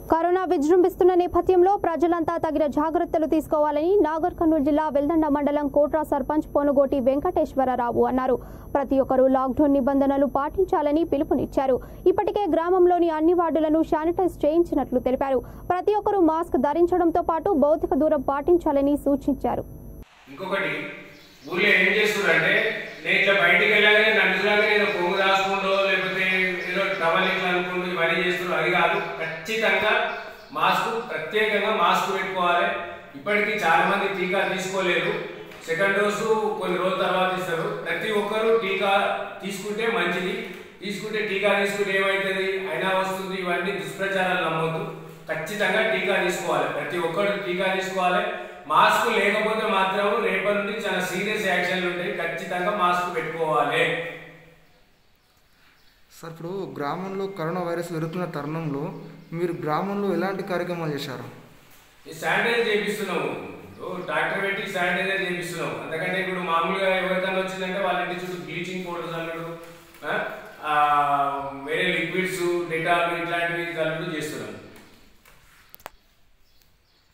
corona విజృంభిస్తున్న నేపథ్యంలో ప్రజలంతా తగిన జాగ్రత్తలు తీసుకోవాలని నాగర్ కర్నూలు జిల్లా వెల్దండ మండలం కోట్రా సర్పంచ్ పోనుగోటి వెంకటేశ్వరరావు అన్నారు ప్రతి ఒక్కరూ లాక్డౌన్ నిబంధనలు పాటించాలని పిలుపునిచ్చారు ఇప్పటికే గ్రామంలోని అన్ని వార్డులను శానిటైజ్ చేయించినట్లు తెలిపారు ప్రతి ఒక్కరూ మాస్క్ ధరించడంతో పాటు భౌతిక దూరం పాటించాలని సూచించారు ఇంకొకటి ఊర్లో ఏం చేస్తున్నారంటే నేను ఇట్లా బయటికి వెళ్ళగానే నన్ను చూడగానే ఏదో కొంగు రాసుకుంటూ లేకపోతే ఏదో టవల్ ఇట్లా అనుకుంటూ ఇవన్నీ చేస్తున్నారు అది కాదు ఖచ్చితంగా మాస్క్ ప్రత్యేకంగా మాస్క్ పెట్టుకోవాలి ఇప్పటికీ చాలా మంది టీకా తీసుకోలేరు సెకండ్ డోసు కొన్ని రోజుల తర్వాత ఇస్తారు ప్రతి ఒక్కరూ టీకా తీసుకుంటే మంచిది తీసుకుంటే టీకా తీసుకుంటే ఏమవుతుంది అయినా వస్తుంది ఇవన్నీ దుష్ప్రచారాలు నమ్మొద్దు ఖచ్చితంగా టీకా తీసుకోవాలి ప్రతి ఒక్కరు టీకా తీసుకోవాలి మాస్క్ లేకపోతే మాత్రం రేపటి నుండి చాలా సీరియస్ యాక్షన్లు ఉంటాయి ఖచ్చితంగా మాస్క్ పెట్టుకోవాలి సార్ ఇప్పుడు గ్రామంలో కరోనా వైరస్ పెరుగుతున్న తరుణంలో మీరు గ్రామంలో ఎలాంటి కార్యక్రమాలు చేశారు ఈ శానిటైజర్ చేపిస్తున్నాము ఇప్పుడు డాక్టర్ పెట్టి శానిటైజర్ చేపిస్తున్నాం అందుకంటే ఇప్పుడు మామూలుగా ఎవరికైనా వచ్చిందంటే వాళ్ళ ఇంటి చుట్టూ బ్లీచింగ్ పౌడర్స్ అన్నాడు ఆ, ఆ, వేరే లిక్విడ్స్ డెటాల్ ఇట్లాంటివి కలుపుతూ చేస్తున్నాం